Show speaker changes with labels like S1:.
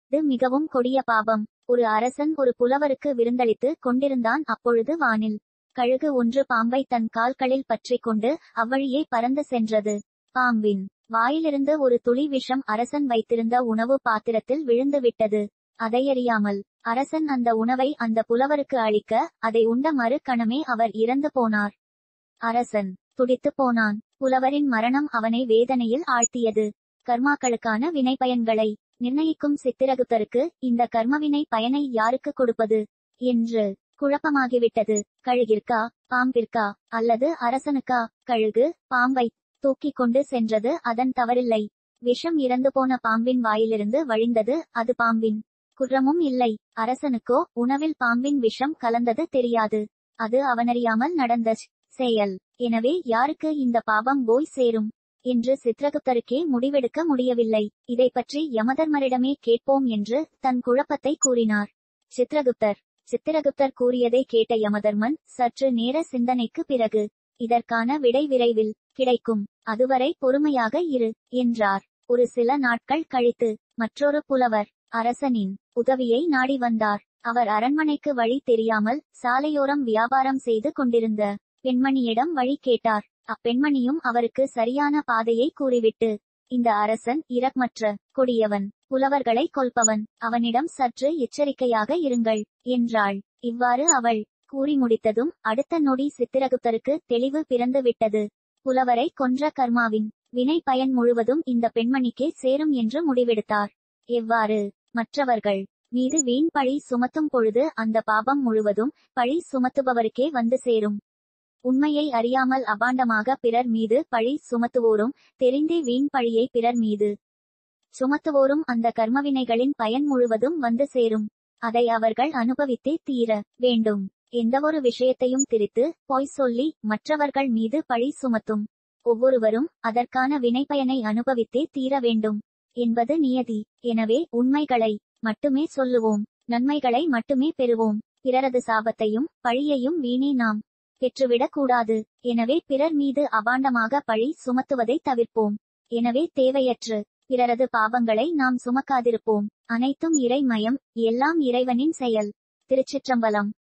S1: இது மிகவும் கொடிய பாவம் ஒரு அரசன் ஒரு புலவருக்கு விருந்தளித்து கொண்டிருந்தான் அப்பொழுது வானில் கழுகு ஒன்று பாம்பை தன் கால்களில் பற்றிக் கொண்டு அவ்வழியே பறந்து சென்றது பாம்பின் வாயிலிருந்து ஒரு துளி விஷம் அரசன் வைத்திருந்த உணவு பாத்திரத்தில் விழுந்து விட்டது அதையறியாமல் அரசன் அந்த உணவை அந்த புலவருக்கு அளிக்க அதை உண்ட மறு கணமே அவர் இறந்து போனார் அரசன் துடித்து போனான் புலவரின் மரணம் அவனை வேதனையில் ஆழ்த்தியது கர்மாக்களுக்கான வினைப்பயன்களை நிர்ணயிக்கும் சித்திரகுப்தருக்கு இந்த கர்மவினை பயனை யாருக்கு கொடுப்பது என்று குழப்பமாகிவிட்டது கழுகிற்கா பாம்பிற்கா அல்லது அரசனுக்கா கழுகு பாம்பை தூக்கிக் கொண்டு சென்றது அதன் தவறில்லை விஷம் இறந்து போன பாம்பின் வாயிலிருந்து வழிந்தது அது பாம்பின் குற்றமும் இல்லை அரசனுக்கோ உணவில் பாம்பின் விஷம் கலந்தது தெரியாது அது அவனறியாமல் நடந்த செயல் எனவே யாருக்கு இந்த பாவம் போய் சேரும் என்று சித்ரகுப்தருக்கே முடிவெடுக்க முடியவில்லை இதை பற்றி யமதர்மரிடமே கேட்போம் என்று தன் குழப்பத்தை கூறினார் சித்ரகுப்தர் சித்திரகுப்தர் கூறியதை கேட்ட யமதர்மன் சற்று நேர சிந்தனைக்கு பிறகு இதற்கான விடை விரைவில் கிடைக்கும் அதுவரை பொறுமையாக இரு என்றார் ஒரு சில நாட்கள் கழித்து மற்றொரு புலவர் அரசனின் உதவியை நாடி வந்தார் அவர் அரண்மனைக்கு வழி தெரியாமல் சாலையோரம் வியாபாரம் செய்து கொண்டிருந்த பெண்மணியிடம் வழி கேட்டார் அப்பெண்மணியும் அவருக்கு சரியான பாதையை கூறிவிட்டு இந்த அரசன் இரக்கமற்ற கொடியவன் புலவர்களை கொல்பவன் அவனிடம் சற்று எச்சரிக்கையாக இருங்கள் என்றாள் இவ்வாறு அவள் கூறி முடித்ததும் அடுத்த நொடி சித்திரகுப்தருக்கு தெளிவு பிறந்து விட்டது புலவரை கொன்ற கர்மாவின் வினை பயன் முழுவதும் இந்த பெண்மணிக்கே சேரும் என்று முடிவெடுத்தார் எவ்வாறு மற்றவர்கள் மீது வீண் பழி சுமத்தும் பொழுது அந்த பாபம் முழுவதும் பழி சுமத்துபவருக்கே வந்து சேரும் உண்மையை அறியாமல் அபாண்டமாக பிறர் மீது பழி சுமத்துவோரும் தெரிந்தே வீண் பழியை பிறர் மீது சுமத்துவோரும் அந்த கர்மவினைகளின் பயன் முழுவதும் வந்து சேரும் அதை அவர்கள் அனுபவித்தே தீர வேண்டும் எந்தவொரு விஷயத்தையும் திரித்து பொய் சொல்லி மற்றவர்கள் மீது பழி சுமத்தும் ஒவ்வொருவரும் அதற்கான வினைப்பயனை அனுபவித்தே தீர வேண்டும் என்பது நியதி எனவே உண்மைகளை மட்டுமே சொல்லுவோம் நன்மைகளை மட்டுமே பெறுவோம் பிறரது சாபத்தையும் பழியையும் வீணே நாம் பெற்றுவிடக் கூடாது எனவே பிறர் மீது அபாண்டமாக பழி சுமத்துவதை தவிர்ப்போம் எனவே தேவையற்று பிறரது பாவங்களை நாம் சுமக்காதிருப்போம் அனைத்தும் இறைமயம் எல்லாம் இறைவனின் செயல் திருச்சிற்றம்பலம்